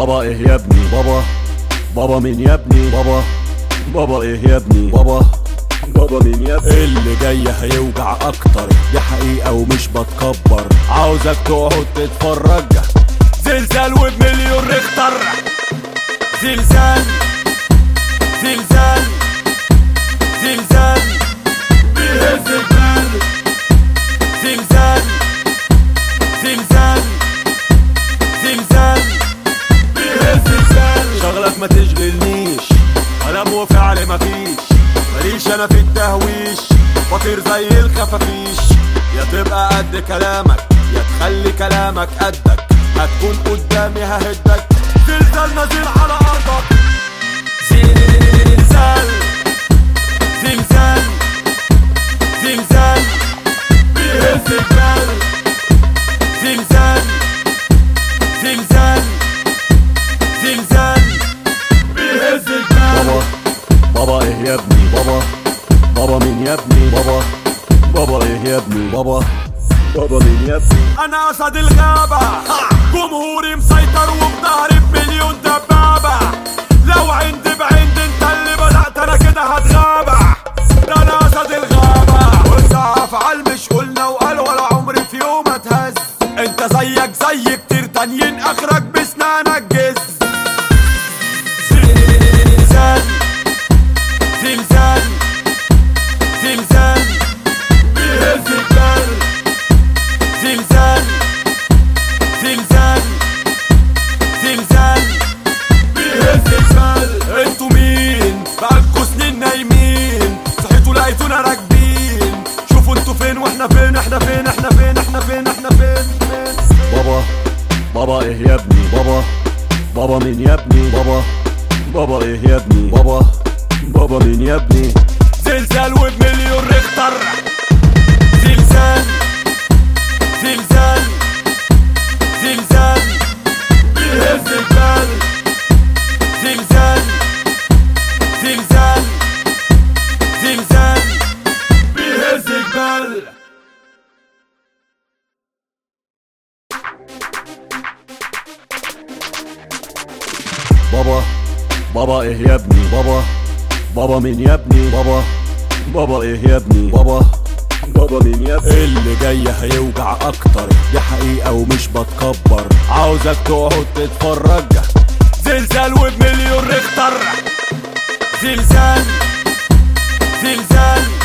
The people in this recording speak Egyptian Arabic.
بابا ايه يا ابني بابا بابا مين يا ابني بابا بابا ايه يا ابني بابا بابا مين يا ابني اللي جاي هيوجع اكتر دي حقيقة ومش بتكبر عاوزك تقعد تتفرج زلزال وبمليون ريختر زلزال زلزال زلزال بيهز الجبال زلزال زلزال زلزال بيهز الجبال شغلك ما تشغلنيش كلام وفعل مفيش ماليش انا في التهويش بطير زي الخفافيش يا تبقى قد كلامك يا تخلي كلامك قدك هتكون قدامي ههدك زلزال نازل على ارضك زلزال زلزال زلزال بيهز الجبال زلزال زلزال زلزال بيهز الجبال بابا بابا ايه يا ابني بابا بابا مين يا ابني بابا بابا ايه يا ابني بابا بابا مين يا ابني انا اسد الغابة جمهوري مسيطر وبظهري بمليون دبابة لو عندي بعند انت اللي بدأت انا كده هتغابة ده انا اسد الغابة قلنا افعال مش قلنا وقال ولا عمري في يوم اتهز انت زيك زي كتير تانيين اخرك بسنانك جز زلزال زلزال زلزال بيهز الجبال زلزال زلزال زلزال بيهز الجبال انتوا مين بقالكوا سنين نايمين صحيتوا لقيتونا راكبين شوفوا انتوا فين واحنا فين احنا فين احنا فين احنا فين احنا فين فين بابا بابا ايه يا ابني بابا بابا مين يا ابني بابا بابا ايه يا ابني بابا بابا مين يا ابني زلزال وبمليون ريختر زلزال زلزال زلزال بيهز الجبال زلزال زلزال زلزال بيهز الجبال بابا بابا ايه يا ابني بابا بابا مين يا ابني بابا بابا ايه يا ابني بابا بابا مين يا ابني اللي جاي هيوجع اكتر دي حقيقة ومش بتكبر عاوزك تقعد تتفرج زلزال وبمليون ريختر زلزال زلزال